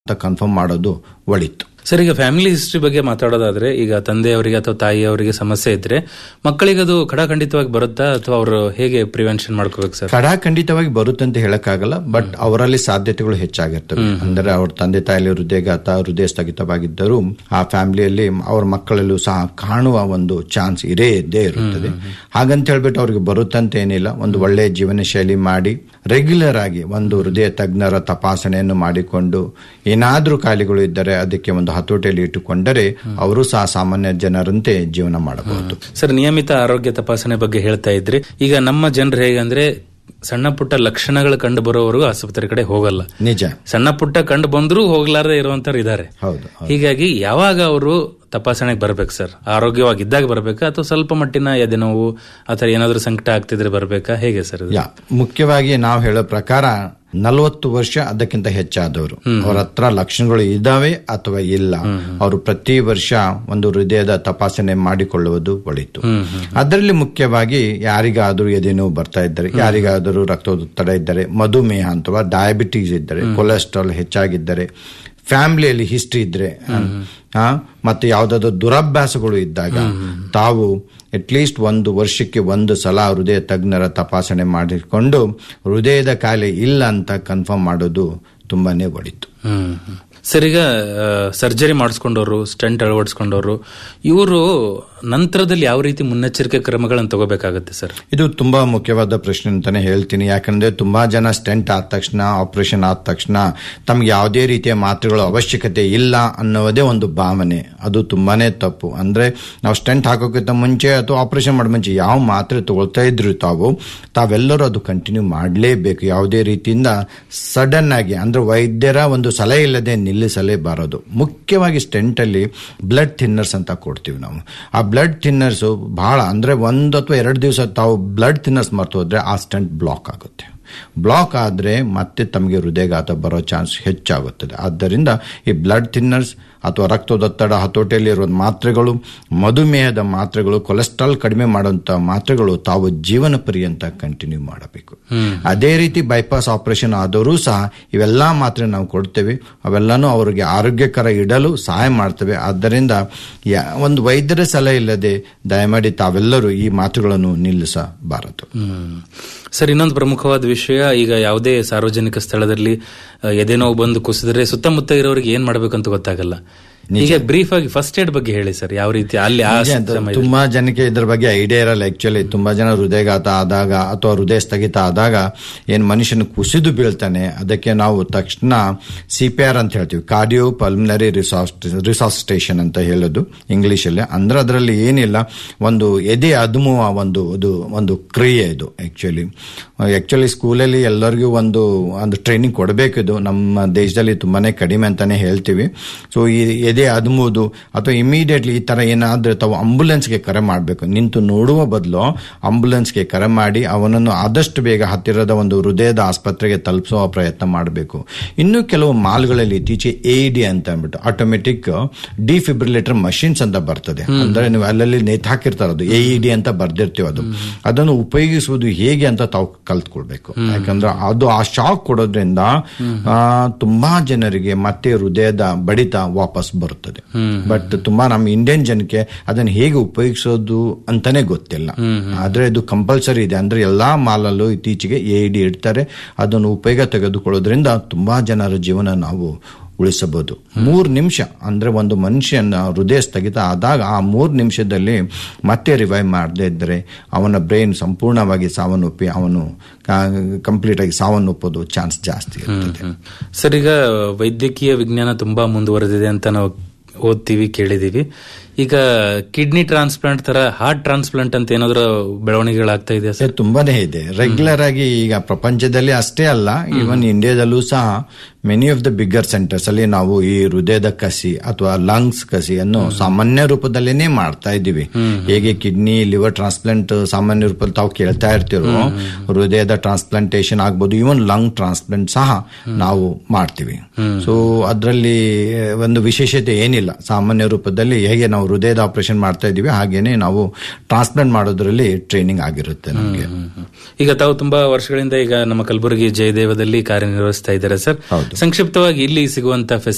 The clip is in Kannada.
ಅಂತ ಕನ್ಫರ್ಮ್ ಮಾಡೋದು ಒಳಿತು ಸರ್ ಈಗ ಫ್ಯಾಮಿಲಿ ಹಿಸ್ಟ್ರಿ ಬಗ್ಗೆ ಮಾತಾಡೋದಾದ್ರೆ ಈಗ ತಂದೆಯವರಿಗೆ ಅಥವಾ ತಾಯಿಯವರಿಗೆ ಸಮಸ್ಯೆ ಇದ್ರೆ ಮಕ್ಕಳಿಗೆ ಅದು ಖಡಾಖಂಡಿತವಾಗಿ ಬರುತ್ತಾ ಅಥವಾ ಅವರು ಹೇಗೆ ಪ್ರಿವೆನ್ಷನ್ ಮಾಡ್ಕೋಬೇಕು ಸರ್ ಕಡ ಖಂಡಿತವಾಗಿ ಬರುತ್ತೆ ಅಂತ ಹೇಳಕ್ಕಾಗಲ್ಲ ಬಟ್ ಅವರಲ್ಲಿ ಸಾಧ್ಯತೆಗಳು ಹೆಚ್ಚಾಗಿರ್ತವೆ ಅಂದರೆ ಅವ್ರ ತಂದೆ ತಾಯಿಲಿ ಹೃದಯಘಾತ ಹೃದಯ ಸ್ಥಗಿತವಾಗಿದ್ದರೂ ಆ ಫ್ಯಾಮಿಲಿಯಲ್ಲಿ ಅವ್ರ ಮಕ್ಕಳಲ್ಲೂ ಸಹ ಕಾಣುವ ಒಂದು ಚಾನ್ಸ್ ಇರೇ ಇದ್ದೇ ಇರುತ್ತದೆ ಹಾಗಂತ ಹೇಳ್ಬಿಟ್ಟು ಅವ್ರಿಗೆ ಬರುತ್ತಂತ ಏನಿಲ್ಲ ಒಂದು ಒಳ್ಳೆಯ ಜೀವನ ಶೈಲಿ ಮಾಡಿ ರೆಗ್ಯುಲರ್ ಆಗಿ ಒಂದು ಹೃದಯ ತಜ್ಞರ ತಪಾಸಣೆಯನ್ನು ಮಾಡಿಕೊಂಡು ಏನಾದ್ರೂ ಕಾಯಿಲೆಗಳು ಇದ್ದರೆ ಅದಕ್ಕೆ ಒಂದು ಹತೋಟಿಯಲ್ಲಿ ಇಟ್ಟುಕೊಂಡರೆ ಅವರು ಸಹ ಸಾಮಾನ್ಯ ಜನರಂತೆ ಜೀವನ ಮಾಡಬಹುದು ಸರ್ ನಿಯಮಿತ ಆರೋಗ್ಯ ತಪಾಸಣೆ ಬಗ್ಗೆ ಹೇಳ್ತಾ ಇದ್ರಿ ಈಗ ನಮ್ಮ ಜನರು ಹೇಗಂದ್ರೆ ಸಣ್ಣ ಪುಟ್ಟ ಲಕ್ಷಣಗಳು ಕಂಡು ಬರೋವರೆಗೂ ಆಸ್ಪತ್ರೆ ಕಡೆ ಹೋಗಲ್ಲ ನಿಜ ಸಣ್ಣ ಪುಟ್ಟ ಕಂಡು ಬಂದರೂ ಹೋಗ್ಲಾರದೆ ಇರುವಂತವ್ರು ಇದ್ದಾರೆ ಹೌದು ಹೀಗಾಗಿ ಯಾವಾಗ ಅವರು ತಪಾಸಣೆಗೆ ಬರ್ಬೇಕು ಸರ್ ಆರೋಗ್ಯವಾಗಿದ್ದಾಗ ಬರ್ಬೇಕಾ ಅಥವಾ ಸ್ವಲ್ಪ ಮಟ್ಟಿನ ಎದೆನೋವು ಅಥವಾ ಏನಾದ್ರೂ ಸಂಕಟ ಆಗ್ತಿದ್ರೆ ಬರ್ಬೇಕಾ ಹೇಗೆ ಸರ್ ಇದು? ಯಾ ಮುಖ್ಯವಾಗಿ ನಾವು ಹೇಳೋ ಪ್ರಕಾರ ನಲವತ್ತು ವರ್ಷ ಅದಕ್ಕಿಂತ ಹೆಚ್ಚಾದವರು ಅವ್ರ ಹತ್ರ ಲಕ್ಷಣಗಳು ಇದಾವೆ ಅಥವಾ ಇಲ್ಲ ಅವರು ಪ್ರತಿ ವರ್ಷ ಒಂದು ಹೃದಯದ ತಪಾಸಣೆ ಮಾಡಿಕೊಳ್ಳುವುದು ಒಳಿತು ಅದರಲ್ಲಿ ಮುಖ್ಯವಾಗಿ ಯಾರಿಗಾದರೂ ಎದೆನೋವು ಬರ್ತಾ ಇದ್ದರೆ ಯಾರಿಗಾದರೂ ರಕ್ತದೊತ್ತಡ ಇದ್ದರೆ ಮಧುಮೇಹ ಅಥವಾ ಡಯಾಬಿಟೀಸ್ ಇದ್ದರೆ ಕೊಲೆಸ್ಟ್ರಾಲ್ ಹೆಚ್ಚಾಗಿದ್ದರೆ ಫ್ಯಾಮಿಲಿಯಲ್ಲಿ ಹಿಸ್ಟ್ರಿ ಇದ್ರೆ ಆ, ಮತ್ತೆ ಯಾವುದಾದ್ರು ದುರಭ್ಯಾಸಗಳು ಇದ್ದಾಗ ತಾವು ಅಟ್ಲೀಸ್ಟ್ ಒಂದು ವರ್ಷಕ್ಕೆ ಒಂದು ಸಲ ಹೃದಯ ತಜ್ಞರ ತಪಾಸಣೆ ಮಾಡಿಕೊಂಡು ಹೃದಯದ ಕಾಯಿಲೆ ಇಲ್ಲ ಅಂತ ಕನ್ಫರ್ಮ್ ಮಾಡೋದು ತುಂಬಾನೇ ಒಳಿತು ಹ್ಮ್ ಹ್ಮ್. ಸರ್ ಈಗ ಸರ್ಜರಿ ಮಾಡಿಸ್ಕೊಂಡವರು ಸ್ಟಂಟ್ ಅಳವಡಿಸ್ಕೊಂಡವರು ಇವರು ನಂತರದಲ್ಲಿ ಯಾವ ರೀತಿ ಮುನ್ನೆಚ್ಚರಿಕೆ ಕ್ರಮಗಳನ್ನು ತಗೋಬೇಕಾಗತ್ತೆ ಸರ್ ಇದು ತುಂಬಾ ಮುಖ್ಯವಾದ ಪ್ರಶ್ನೆ ಅಂತಾನೆ ಹೇಳ್ತೀನಿ ಯಾಕಂದ್ರೆ ತುಂಬಾ ಜನ ಸ್ಟೆಂಟ್ ಆದ ತಕ್ಷಣ ಆಪರೇಷನ್ ಆದ ತಕ್ಷಣ ತಮ್ಗೆ ಯಾವುದೇ ರೀತಿಯ ಮಾತ್ರೆಗಳ ಅವಶ್ಯಕತೆ ಇಲ್ಲ ಅನ್ನೋದೇ ಒಂದು ಭಾವನೆ ಅದು ತುಂಬಾನೇ ತಪ್ಪು ಅಂದ್ರೆ ನಾವು ಸ್ಟೆಂಟ್ ಹಾಕೋಕ್ಕಿಂತ ಮುಂಚೆ ಅಥವಾ ಆಪರೇಷನ್ ಮಾಡೋ ಮುಂಚೆ ಯಾವ ಮಾತ್ರೆ ತಗೊಳ್ತಾ ಇದ್ರು ತಾವು ತಾವೆಲ್ಲರೂ ಅದು ಕಂಟಿನ್ಯೂ ಮಾಡಲೇಬೇಕು ಯಾವುದೇ ರೀತಿಯಿಂದ ಸಡನ್ ಆಗಿ ಅಂದ್ರೆ ವೈದ್ಯರ ಒಂದು ಸಲಹೆ ಇಲ್ಲದೆ ನಿಲ್ಲಿಸಲೇಬಾರದು ಮುಖ್ಯವಾಗಿ ಸ್ಟೆಂಟ್ ಅಲ್ಲಿ ಬ್ಲಡ್ ಥಿನ್ನರ್ಸ್ ಅಂತ ಕೊಡ್ತೀವಿ ನಾವು ಆ ಬ್ಲಡ್ ಥಿನ್ನರ್ಸ್ ಬಹಳ ಅಂದ್ರೆ ಒಂದು ಅಥವಾ ಎರಡು ದಿವಸ ತಾವು ಬ್ಲಡ್ ಥಿನ್ನರ್ಸ್ ಮರ್ತು ಹೋದ್ರೆ ಆ ಸ್ಟೆಂಟ್ ಬ್ಲಾಕ್ ಆಗುತ್ತೆ ಬ್ಲಾಕ್ ಆದ್ರೆ ಮತ್ತೆ ತಮಗೆ ಹೃದಯಘಾತ ಬರೋ ಚಾನ್ಸ್ ಹೆಚ್ಚಾಗುತ್ತದೆ ಆದ್ದರಿಂದ ಈ ಬ್ಲಡ್ ಥಿನ್ನರ್ಸ್ ಅಥವಾ ರಕ್ತದೊತ್ತಡ ಹತೋಟಿಯಲ್ಲಿರುವ ಮಾತ್ರೆಗಳು ಮಧುಮೇಹದ ಮಾತ್ರೆಗಳು ಕೊಲೆಸ್ಟ್ರಾಲ್ ಕಡಿಮೆ ಮಾಡುವಂತ ಮಾತ್ರೆಗಳು ತಾವು ಜೀವನ ಪರ್ಯಂತ ಕಂಟಿನ್ಯೂ ಮಾಡಬೇಕು ಅದೇ ರೀತಿ ಬೈಪಾಸ್ ಆಪರೇಷನ್ ಆದವರು ಸಹ ಇವೆಲ್ಲಾ ಮಾತ್ರೆ ನಾವು ಕೊಡ್ತೇವೆ ಅವೆಲ್ಲಾನು ಅವರಿಗೆ ಆರೋಗ್ಯಕರ ಇಡಲು ಸಹಾಯ ಮಾಡ್ತವೆ ಆದ್ದರಿಂದ ಯಾ- ಒಂದು ವೈದ್ಯರ ಸಲಹೆ ಇಲ್ಲದೆ ದಯಮಾಡಿ ತಾವೆಲ್ಲರೂ ಈ ಮಾತುಗಳನ್ನು ನಿಲ್ಲಿಸಬಾರದು ಹ್ಮ್. ಸರ್ ಇನ್ನೊಂದು ಪ್ರಮುಖವಾದ ವಿಷಯ ಈಗ ಯಾವುದೇ ಸಾರ್ವಜನಿಕ ಸ್ಥಳದಲ್ಲಿ ಆ, ಎದೆನೋವು ಬಂದು ಕುಸಿದ್ರೆ ಸುತ್ತಮುತ್ತ ಇರೋರಿಗೆ ಏನ್ ಮಾಡ್ಬೇಕಂತ ಗೊತ್ತಾಗಲ್ಲ ಈಗ ಬ್ರೀಫ್ ಆಗಿ ಫಸ್ಟ್ ಏಡ್ ಬಗ್ಗೆ ಹೇಳಿ ಸರ್ ಯಾವ ರೀತಿ ಅಲ್ಲಿ ಆ ನಿಜ ಅಂತ ಸಮಯದಲ್ಲಿ ತುಂಬಾ ಜನಕ್ಕೆ ಇದ್ರ ಬಗ್ಗೆ ಐಡಿಯಾ ಇರಲ್ಲ ಆಕ್ಚುಲಿ ತುಂಬಾ ಜನ ಹೃದಯಘಾತ ಆದಾಗ ಅಥವಾ ಹೃದಯ ಸ್ಥಗಿತ ಆದಾಗ ಏನ್ ಮನುಷ್ಯನ ಕುಸಿದು ಬೀಳ್ತಾನೆ ಅದಕ್ಕೆ ನಾವು ತಕ್ಷಣ ಸಿ ಪಿ ಆರ್ ಅಂತ ಹೇಳ್ತೀವಿ ಕಾರ್ಡಿಯೋ ಪಲ್ಮಿನರಿ ರಿಸಾಸ್ಟೇಷನ್ ಅಂತ ಹೇಳೋದು ಇಂಗ್ಲಿಷ್ ಅಲ್ಲಿ ಅಂದ್ರೆ ಅದರಲ್ಲಿ ಏನಿಲ್ಲ ಒಂದು ಎದೆ ಅದುಮುವ ಒಂದು ಇದು ಒಂದು ಕ್ರಿಯೆ ಇದು ಆಕ್ಚುಲಿ ಆಕ್ಚುಲಿ ಸ್ಕೂಲಲ್ಲಿ ಎಲ್ಲರಿಗೂ ಒಂದು ಒಂದು ಟ್ರೈನಿಂಗ್ ಕೊಡಬೇಕಿದು ನಮ್ಮ ದೇಶದಲ್ಲಿ ತುಂಬಾನೇ ಕಡಿಮೆ ಅಂತಾನೆ ಹೇಳ್ತೀವಿ ಸೊ ಈ ಎದೆ ಅದುಮುವುದು ಅಥವಾ ಇಮಿಡಿಯೇಟ್ಲಿ ಈ ತರ ಏನಾದ್ರೆ ತಾವು ಆಂಬುಲೆನ್ಸ್ಗೆ ಕರೆ ಮಾಡಬೇಕು ನಿಂತು ನೋಡುವ ಬದಲು ಆಂಬುಲೆನ್ಸ್ಗೆ ಕರೆ ಮಾಡಿ ಅವನನ್ನು ಆದಷ್ಟು ಬೇಗ ಹತ್ತಿರದ ಒಂದು ಹೃದಯದ ಆಸ್ಪತ್ರೆಗೆ ತಲುಪಿಸುವ ಪ್ರಯತ್ನ ಮಾಡಬೇಕು ಇನ್ನು ಕೆಲವು ಮಾಲ್ಗಳಲ್ಲಿ ಇತ್ತೀಚೆಗೆ ಎ ಡಿ ಅಂತ ಅಂದ್ಬಿಟ್ಟು ಆಟೋಮೆಟಿಕ್ ಡಿಫಿಬ್ರಿಲೇಟರ್ ಮಷಿನ್ಸ್ ಅಂತ ಬರ್ತದೆ ಅಂದ್ರೆ ನೀವು ಅಲ್ಲಲ್ಲಿ ನೇತು ಹಾಕಿರ್ತಾರೆ ಅದು ಎ ಡಿ ಅಂತ ಬರ್ದಿರ್ತೀವಿ ಅದು ಅದನ್ನು ಉಪಯೋಗಿಸುವುದು ಹೇಗೆ ಅಂತ ತಾವು ಕಲ್ತ್ಕೊಳ್ಬೇಕು ಯಾಕಂದ್ರೆ ಅದು ಆ ಶಾಕ್ ಕೊಡೋದ್ರಿಂದ ಆ, ತುಂಬಾ ಜನರಿಗೆ ಮತ್ತೆ ಹೃದಯದ ಬಡಿತ ವಾಪಸ್ ಬರುತ್ತದೆ ಬಟ್ ತುಂಬಾ ನಮ್ಮ ಇಂಡಿಯನ್ ಜನಕ್ಕೆ ಅದನ್ನು ಹೇಗೆ ಉಪಯೋಗಿಸೋದು ಅಂತಾನೆ ಗೊತ್ತಿಲ್ಲ ಆದ್ರೆ ಇದು ಕಂಪಲ್ಸರಿ ಇದೆ ಅಂದ್ರೆ ಎಲ್ಲಾ ಮಾಲಲ್ಲೂ ಇತ್ತೀಚೆಗೆ ಎ ಡಿ ಇಡ್ತಾರೆ ಅದನ್ನು ಉಪಯೋಗ ತೆಗೆದುಕೊಳ್ಳೋದ್ರಿಂದ ತುಂಬಾ ಜನರ ಜೀವನ ನಾವು ಉಳಿಸಬಹುದು ಮೂರು ನಿಮಿಷ ಅಂದ್ರೆ ಒಂದು ಮನುಷ್ಯನ ಹೃದಯ ಸ್ಥಗಿತ ಆದಾಗ ಆ ಮೂರು ನಿಮಿಷದಲ್ಲಿ ಮತ್ತೆ ರಿವೈವ್ ಮಾಡದೇ ಇದ್ದರೆ ಅವನ ಬ್ರೈನ್ ಸಂಪೂರ್ಣವಾಗಿ ಸಾವನ್ನಪ್ಪಿ ಅವನು ಕಂಪ್ಲೀಟ್ ಆಗಿ ಸಾವನ್ನಪ್ಪೋದು ಚಾನ್ಸ್ ಜಾಸ್ತಿ ಇರ್ತದೆ ಹ್ಮ್. ಸರ್ ಈಗ ವೈದ್ಯಕೀಯ ವಿಜ್ಞಾನ ತುಂಬಾ ಮುಂದುವರೆದಿದೆ ಅಂತ ನಾವು ಓದ್ತೀವಿ ಕೇಳಿದೀವಿ ಈಗ ಕಿಡ್ನಿ ಟ್ರಾನ್ಸ್ಪ್ಲಾಂಟ್ ತರ ಹಾರ್ಟ್ ಟ್ರಾನ್ಸ್ಪ್ಲಾಂಟ್ ಅಂತ ಏನಾದ್ರು ಬೆಳವಣಿಗೆಗಳಾಗ್ತಾ ಇದೆಯಾ ಸರ್ ಇದು ತುಂಬಾನೇ ಇದೆ ರೆಗ್ಯುಲರ್ ಆಗಿ ಈಗ ಪ್ರಪಂಚದಲ್ಲಿ ಅಷ್ಟೇ ಅಲ್ಲ ಈವನ್ ಇಂಡಿಯಾದಲ್ಲೂ ಸಹ many of the bigger centres ಅಲ್ಲಿ ನಾವು ಈ ಹೃದಯದ ಕಸಿ ಅಥವಾ ಲಂಗ್ಸ್ ಕಸಿಯನ್ನು ಸಾಮಾನ್ಯ ರೂಪದಲ್ಲೇನೆ ಮಾಡ್ತಾ ಇದ್ದೀವಿ ಹೇಗೆ ಕಿಡ್ನಿ ಲಿವರ್ ಟ್ರಾನ್ಸ್ಪ್ಲಾಂಟ್ ಸಾಮಾನ್ಯ ರೂಪದಲ್ಲಿ ತಾವು ಕೇಳ್ತಾ ಇರ್ತಿರೋ ಹೃದಯದ ಟ್ರಾನ್ಸ್ಪ್ಲಾಂಟೇಶನ್ ಆಗ್ಬೋದು ಇವನ್ ಲಂಗ್ ಟ್ರಾನ್ಸ್ಪ್ಲಾಂಟ್ ಸಹ ನಾವು ಮಾಡ್ತೀವಿ ಸೊ ಅದರಲ್ಲಿ ಒಂದು ವಿಶೇಷತೆ ಏನಿಲ್ಲ ಸಾಮಾನ್ಯ ರೂಪದಲ್ಲಿ ಹೇಗೆ ನಾವು ಹೃದಯದ ಆಪರೇಷನ್ ಮಾಡ್ತಾ ಇದೀವಿ ಹಾಗೇನೆ ನಾವು ಟ್ರಾನ್ಸ್ಪ್ಲಾಂಟ್ ಮಾಡೋದ್ರಲ್ಲಿ ಟ್ರೈನಿಂಗ್ ಆಗಿರುತ್ತೆ ನಮಗೆ ಈಗ ತಾವು ತುಂಬಾ ವರ್ಷಗಳಿಂದ ಈಗ ನಮ್ಮ ಕಲಬುರಗಿ ಜಯದೇವದಲ್ಲಿ ಕಾರ್ಯನಿರ್ವಹಿಸ್ತಾ ಇದ್ದಾರೆ ಸರ್ ಹೌದು. ಸಂಕ್ಷಿಪ್ತವಾಗಿ ಇಲ್ಲಿ ಸಿಗುವಂತ